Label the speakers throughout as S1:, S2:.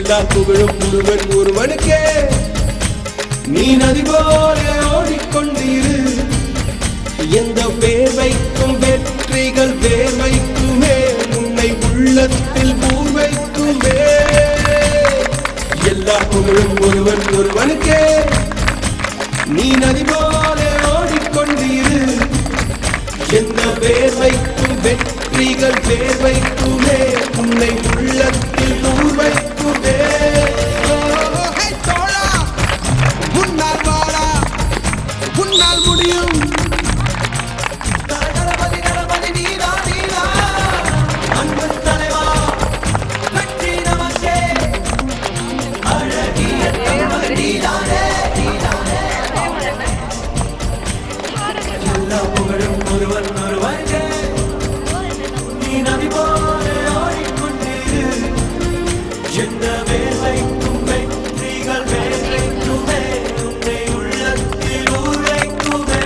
S1: எல்லா புகழும் ஒருவன் ஒருவனுக்கே நீ நதி போல ஓடிக்கொண்டிரு எந்த வேர்வைக்கும் வெற்றிகள் வேர்வைக்குமே உன்னை உள்ளத்தில் பூர்வைக்குமே எல்லா புகழும் ஒருவன் ஒருவனுக்கே நீ நதி போல ஓடிக்கொண்டிரு எந்த வேர்வைக்கும் வெற்றிகள் வேர்வைக்குமே உன்னை உள்ளத்தில் பூர்வைக்குமே
S2: ஹே தோழா உன்னால் வாடா உன்னால் முடியும்
S1: தளபதி தளபதி நீதா நீதா அன்பு தலைவா வெற்றி நமக்கே அழகிய தமிழ் நீதானே நீதானே எல்லா புகழும் ஒருவன் ஒருவனுக்கே நீ நதி போல ஓடிக்கொண்டிரு எந்த வேலைக்கும் வெற்றிகள் வேலைக்குமே உன்னை உள்ளத்தில் உரைக்குமே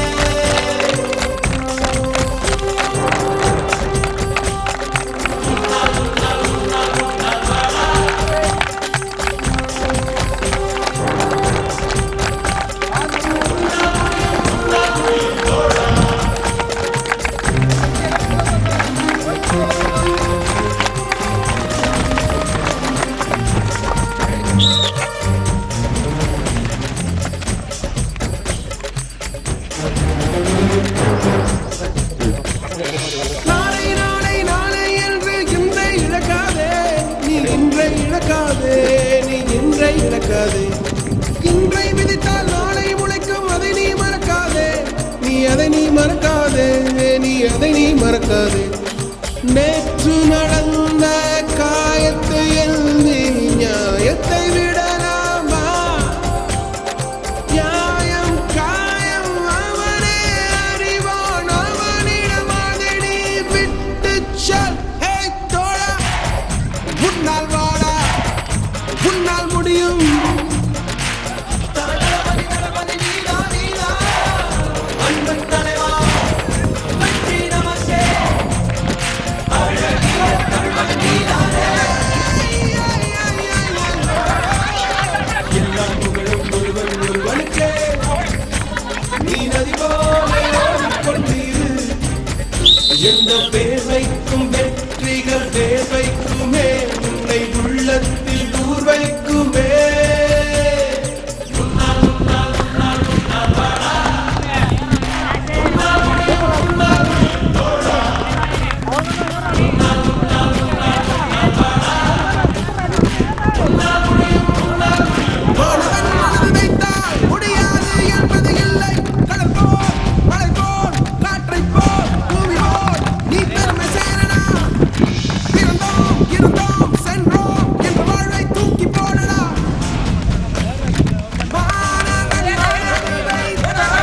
S2: நாளை நாளை நாளை என்று இன்றை இழக்காதே நீ இன்றை இழக்காதே நீ இன்றை இழக்காதே இன்றை விதித்தால் நாளை முளைக்கும் அதை நீ மறக்காதே நீ அதை நீ மறக்காதே நீ அதை நீ மறக்காதே நேற்று நடந்த காயத்தை எழுதி நியாயத்தை விடலாமா நியாயம் காயம் அவனே அறிவான் அவனிடம் அதை நீ விட்டுச் செல் ஹே தோழா உன்னால் வாடா உன்னால் முடியும்
S1: தளபதி தளபதி நீதா நீதா அன்பு தலைவா வெற்றி நமக்கே அழகிய தமிழ் நீதானே எல்லா புகழும் ஒருவன் ஒருவனுக்கே நீ நதி போல ஓடிக்கொண்டிரு எந்த பேர்வைக்கும் வெற்றிகள் தேவைக்குமே உன்னை உள்ளத்தில் கூர்வைக்குமே
S2: மாணவன் மனது வைத்தால் முடியாது என்பது இல்லை கடல் போல் மலை போல் காற்றைப் போல் பூமி போல் நீ பெருமை சேரடா பிறந்தோம் இருந்தோம் சென்றோம் என்ற வாழ்வை தூக்கி போடடா மாணவன் மனது வைத்தால்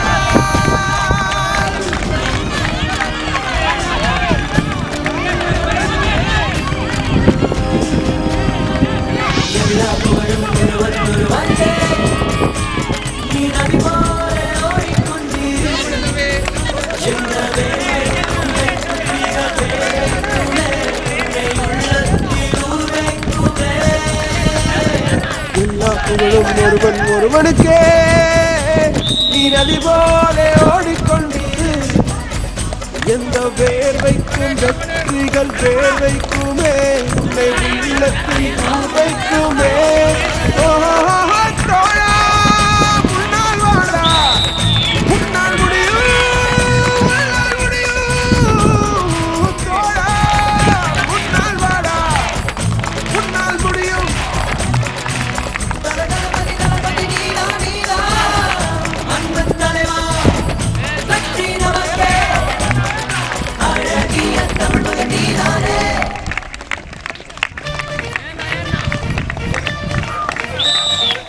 S1: எல்லா புகழும் ஒருவன் ஒருவனுக்கே நீ நதி போல ஓடிக்கொண்டிரு எந்த வேலைக்கும் வெற்றிகள் தேவைக்குமே உன்னை உள்ளத்தில் கூர்வைக்குமே
S2: எல்லா புகழும் ஒருவன் ஒருவனுக்கே நீ நதி போல ஓடிக்கொண்டிரு எந்த வேர்வைக்கும் வெற்றிகள் வேர்வைக்குமே உன்னை உள்ளத்தில் வைக்குமே தோழா முன்னால் வாடா உன்னால் முடியும் உன்னால் முடியும் தோழா முன்னால் வாடா உன்னால் முடியும்
S1: தளபதி தளபதி நீதா நீதா அன்பு தலைவா வெற்றி நமக்கே அழகிய தமிழ் நீதானே
S3: Thank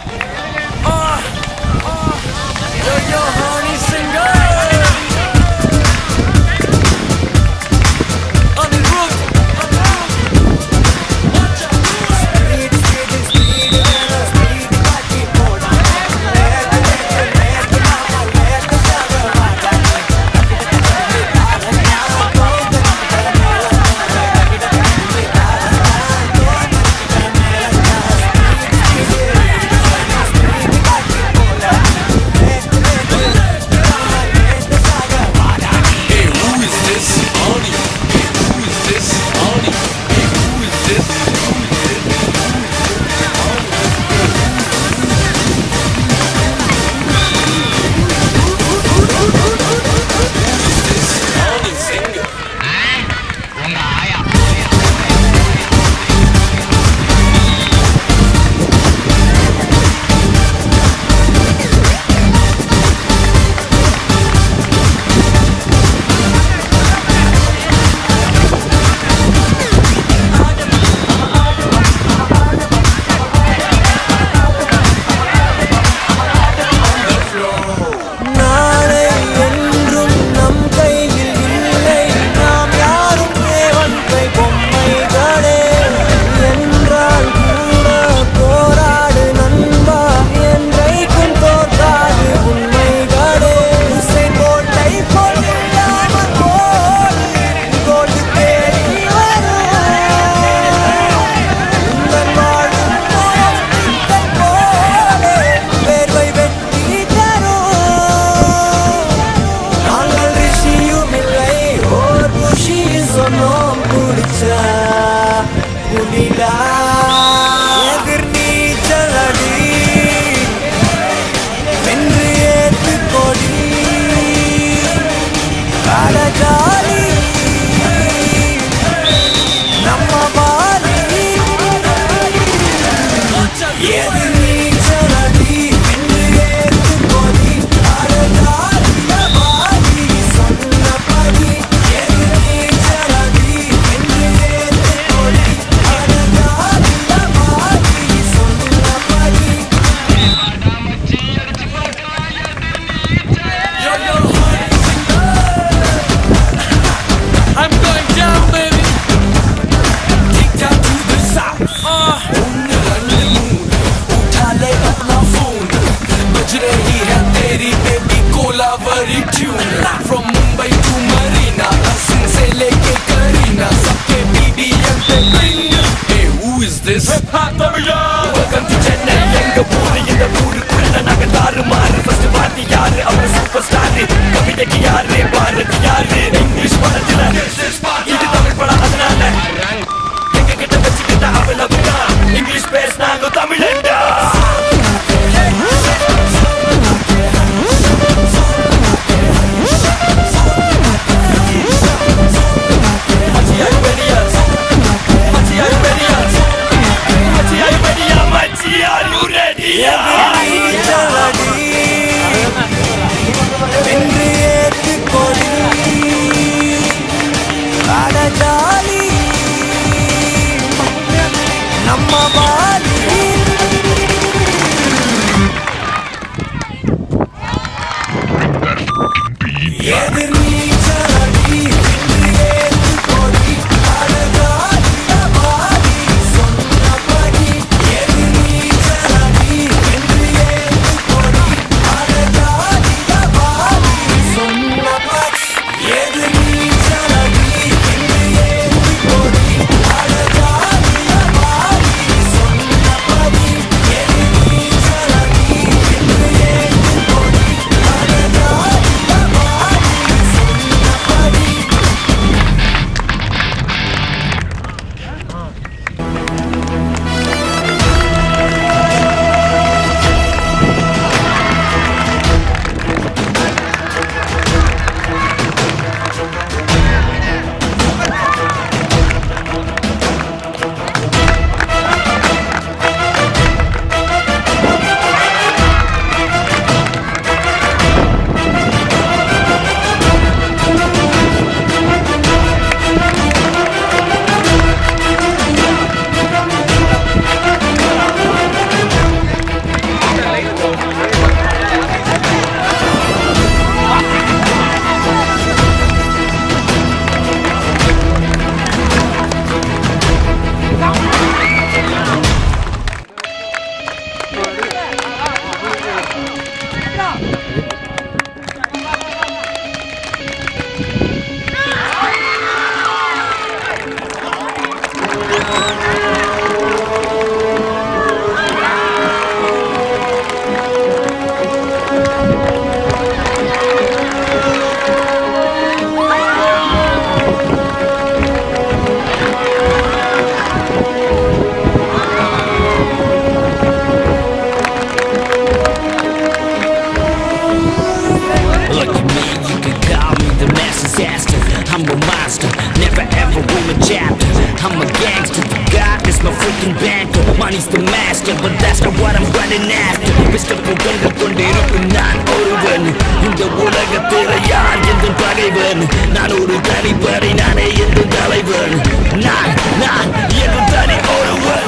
S1: சொன்னோம் குடிச்சா புலிடா எதிர் நீச்சலடி வென்று ஏத்து கொடி அடஜாலி நம்ம பாலி எதிர் நீச்சலடி வென்று ஏத்து கொடி அடஜாலி பாலி சொன்னபடி எதிர் நீச்சலடி வென்று ஏத்து கொடி அடஜாலி பாலி சொன்னபடி
S3: I'm going down, baby.
S1: Kick down to the south. उन्हें रंग मूड उठा ले अपना फोन बज रही है तेरी baby Kolaveri tune From Mumbai to Marina Hasan से लेके करीना सबके BBM पे bring Hey who is this? Hip hop Welcome to Chennai எங்க ஊரு இந்த ஊருக்குள்ள நாங்க தாறு மாறு ஃபர்ஸ்ட் பார்ட்டி யாரு அவர் சூப்பர் ஸ்டார் கவிதைக்கு யாரு பாரதி யாரு இங்கிலீஷ் படத்துல இது தமிழ் படம் அதனால எங்க கிட்ட வச்சுக்கிட்ட அவ்வளவுதான் இங்கிலீஷ் பேசினாங்க தமிழண்டா Machi, are you ready yet? Machi, are you ready yet? Machi, are you ready yet? Machi, are you ready வென்று ஏத்து கொடி அடஜாலி நம்ம பாலி எதிர் நீச்சலடி வென்று ஏத்து கொடி அடஜாலி பாலி சொன்னபடி எதிர் நீச்சலடி வென்று ஏத்து கொடி அடஜாலி பாலி சொன்னபடி எதிர் நீச்சலடி வென்று ஏத்து கொடி அடஜாலி பாலி சொன்னபடி எதிர் நீச்சலடி வென்று ஏத்து கொடி அடஜாலி பாலி சொன்னபடி
S4: Look at me, you can call me the master's aster. I'm a monster, never ever win a chapter. I'm a gangster, God is my freaking banker. Money's the master, but that's not what I'm running after. Mr. புகழ்ந்து கொண்டிருக்கும் நான் ஒருவன் இந்த உலகத்தில் யார் எந்த பகைவன் நான் ஒரு தனிப்படை நானே எந்த தலைவன் நான் நான் எந்த தனி ஒருவன்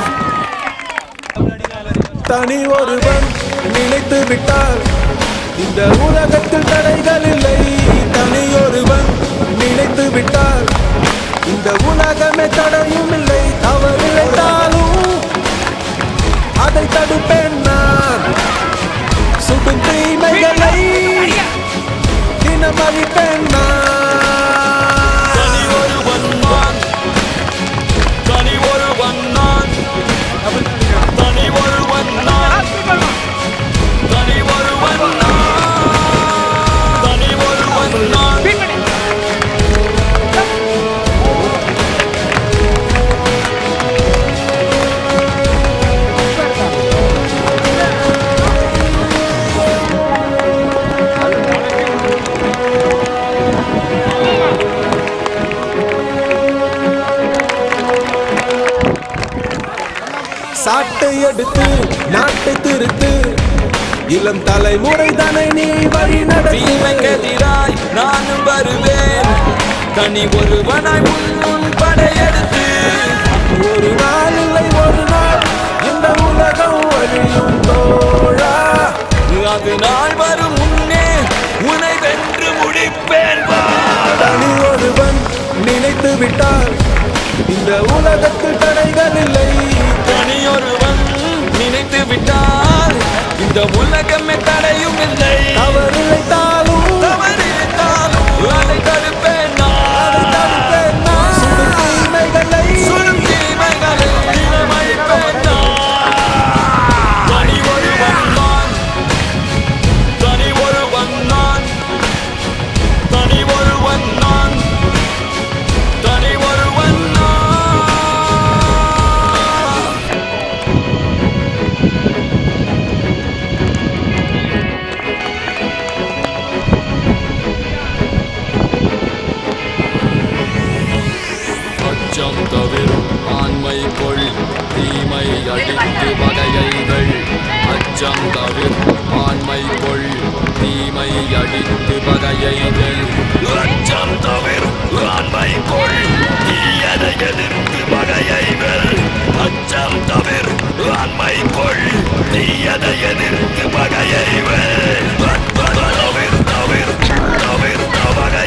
S2: தனி ஒருவன் நினைத்து விட்டால் இந்த உலகத்தில் தடைகள் இல்லை தனி ஒருவன் நினைத்து விட்டால் இந்த உலகமே தடையும் இல்லை தவறிழைத்தாலும் அதை தடுப்பேன் நான் சுடும் தீமைகளை தினம் அழிப்பேன் நான்
S1: தனி ஒருவன் நான் தனி ஒருவன் நான் தனி ஒருவன் நான் தனி ஒருவன் நான் தனி ஒருவன் நான்
S2: சாட்டை எடுத்து நாட்டை திருத்து இளம் தலைமுறை தானே நீ வழி நடத்தி
S1: தீமைக்கெதிராய் நானும் வருவேன் தனி ஒருவனாய் முன்னும் படையெடுத்து
S2: ஒரு நாள் இல்லை ஒரு நாள் இந்த உலகம் வழியும் தோழா
S1: அது நாள் வரும் முன்னே உன்னை வென்று முடிப்பேன் வா.
S2: தனி ஒருவன் நினைத்து விட்டால் இந்த உலகத்தில் தடைகள் இல்லை
S1: தனியொருவன் நினைத்து விட்டால் இந்த உலகமே தடையும் இல்லை
S2: தவறிழைத்தாலும்
S1: தவறிட்டாலும் அதை தடுப்பேன்
S2: அதை
S1: நான்.
S2: தடுப்பேன் நான். சுடும் தீமைகளை
S1: சுடும் தீமைகளை இளமைப்பேன் நான். தனி ஒருவன் நான். தனி ஒருவன் நான். தனி ஒருவன் நான். தனி ஒருவன் நான். அச்சம் தவிரும் ஆண்மை கொள் தீமை அழித்து வகையைகள் அச்சம் தவிரும் ஆண்மை கொள் தீமை அழித்து வகையைகள் அச்சம் தவிரும் ஆண்மை கொள் தீயதை எதிர்த்து வகையைகள் அச்சம் தவிரும் ஆண்மை கொள் தீயதை எதிர்த்து வகையைகள் தவிர தவிர தவிர வகை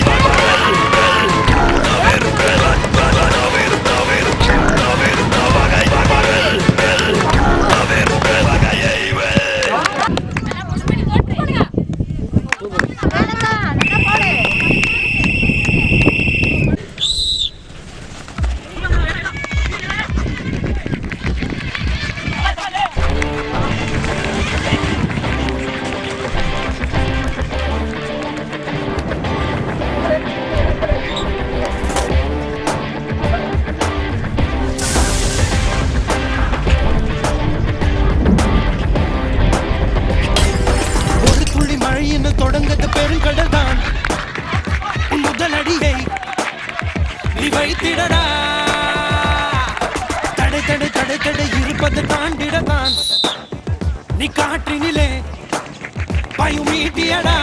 S3: ஒரு துளி மழை என்று தொடங்கது பெருங்கடல் தான் உன் முதல் அடியை நீ வைத்திடடா தடை தடை தடை தடை இருப்பது தாண்டிடத்தான் நீ காற்றினிலே பயம் ஈட்டியடா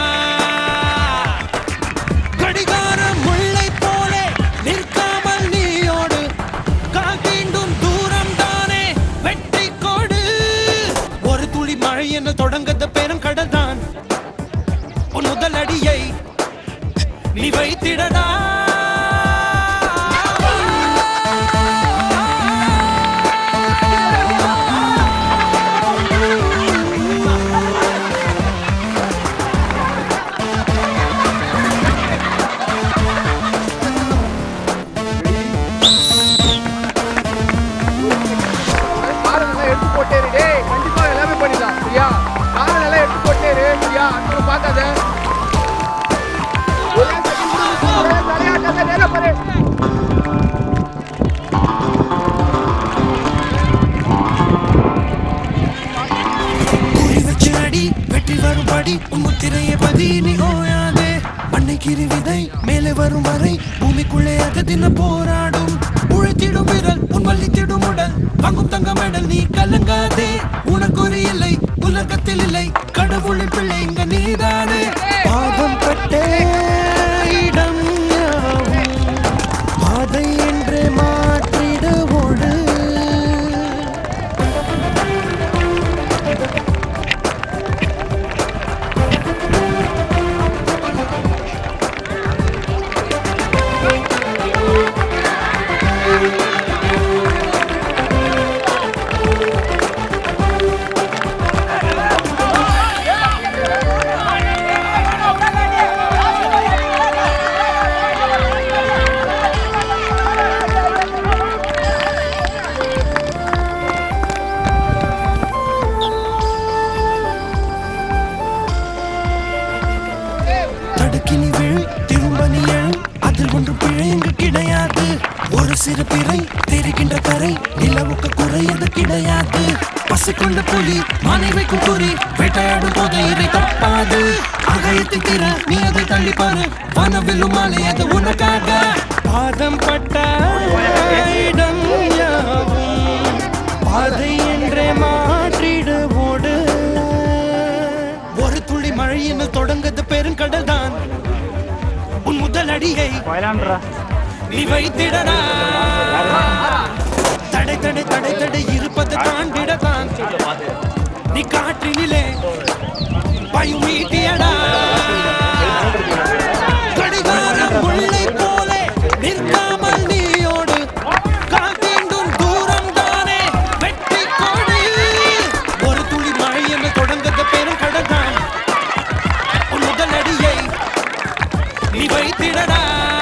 S3: கடிகாரம் முல்லை போலே நிற்காமல் நீயோடு கால் தீண்டும் தூரம் தானே வெற்றி கொடு ஒரு துளி மழை என தொடங்கத பெரும் கடல் தான் உன் முதல் அடியை நீ வைத்திடடா
S5: காரை நல்லா எடுத்து போட்டேரு டேய் கண்டிப்பா எல்லாமே பண்ணிடலாம் சரியா காரை நல்லா எடுத்து போட்டேரு சரியா அடுத்து பார்க்காத ஒரே second கூட miss பண்ணாத, தலையாட்டாத, நேரா பாரு.
S3: குறி வச்சு அடி வெற்றி வரும்படி உன் முத்திரையை பதி நீ ஓயாதே மண்ணை கிரி விதை மேலே வரும் வரை பூமிக்குள்ளே அது தின போராடும் உழைத்திடும் விரல் உன் வள்ளித்திடும் உடல் வாங்கும் தங்க மெடல் நீ கலங்காதே உனக்கு ஒரு இல்லை உலகத்தில் இல்லை கடவுளின் பிள்ளை இங்க நீதானே பாதம் பட்டே இடம் யாவும் பாதை என்று மாற்றிட ஓடு தடுக்கினி விழு திரும்ப நீ எழு அதில் ஒன்று பிழை இங்கு கிடையாது ஒரு சிறு பிறை தெரிகின்ற கரை நிலவுக்கு குறையது கிடையாது பசு கொண்ட புலி மானை வைக்கும் குறி வேட்டையாடும் போது இதை தப்பாது அகயத்தின் திற நீ அதை தள்ளி பாரு வனவில்லும் மாலை அது உனக்காக பாதம் பட்ட இடம் யாவும் பாதை என்ற மாயங்கள் தொடங்கது பெருங்கடல் தான் உன் முதல் அடியை நீ வைத்திடடா தடை தடை தடை தடை இருப்பது தாண்டிடத்தான் நீ காற்றினிலே பயமீட்டியடா கடிகாரம் முல்லை போலே நிற்காமல் நீயோடு கால் தீண்டும் தூரம் தானே வெற்றி கொடி ஒரு துளி மழை என்று தொடங்கத பெரும் கடல்தான் உன் முதல் அடியை நீ வைத்திடடா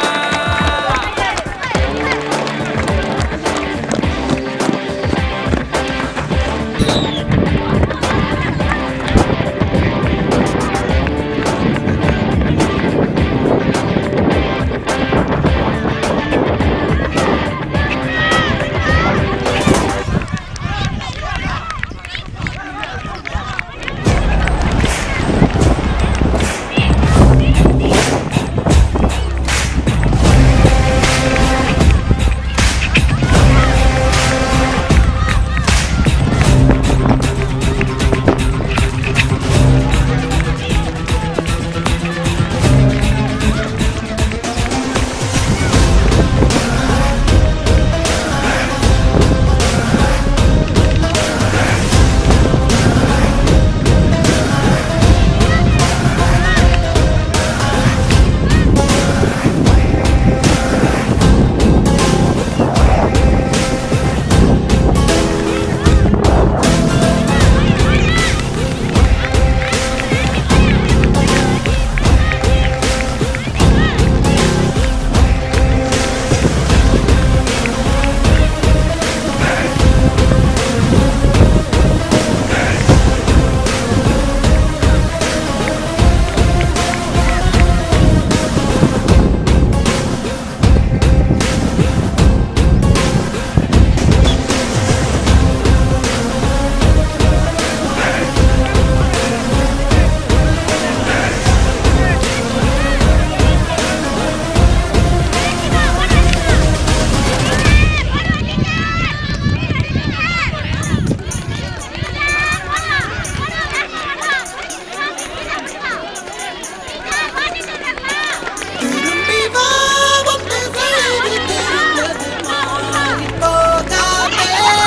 S3: திரும்பி வா வந்து செய்தி தெரிந்தது மாறி போகாதே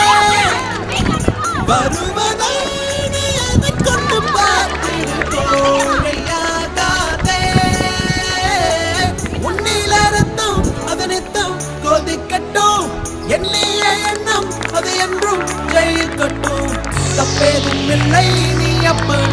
S3: வருவதை நீ எதைக் கொண்டு பார்த்திடு கோழையாகாதே உன்னில ரத்தம் அதனித்தம் கொதிக்கட்டும் எண்ணிய எண்ணம் அது என்றும் ஜெயிக்கட்டும் தப்பேதும் இல்லை நீ அப்படி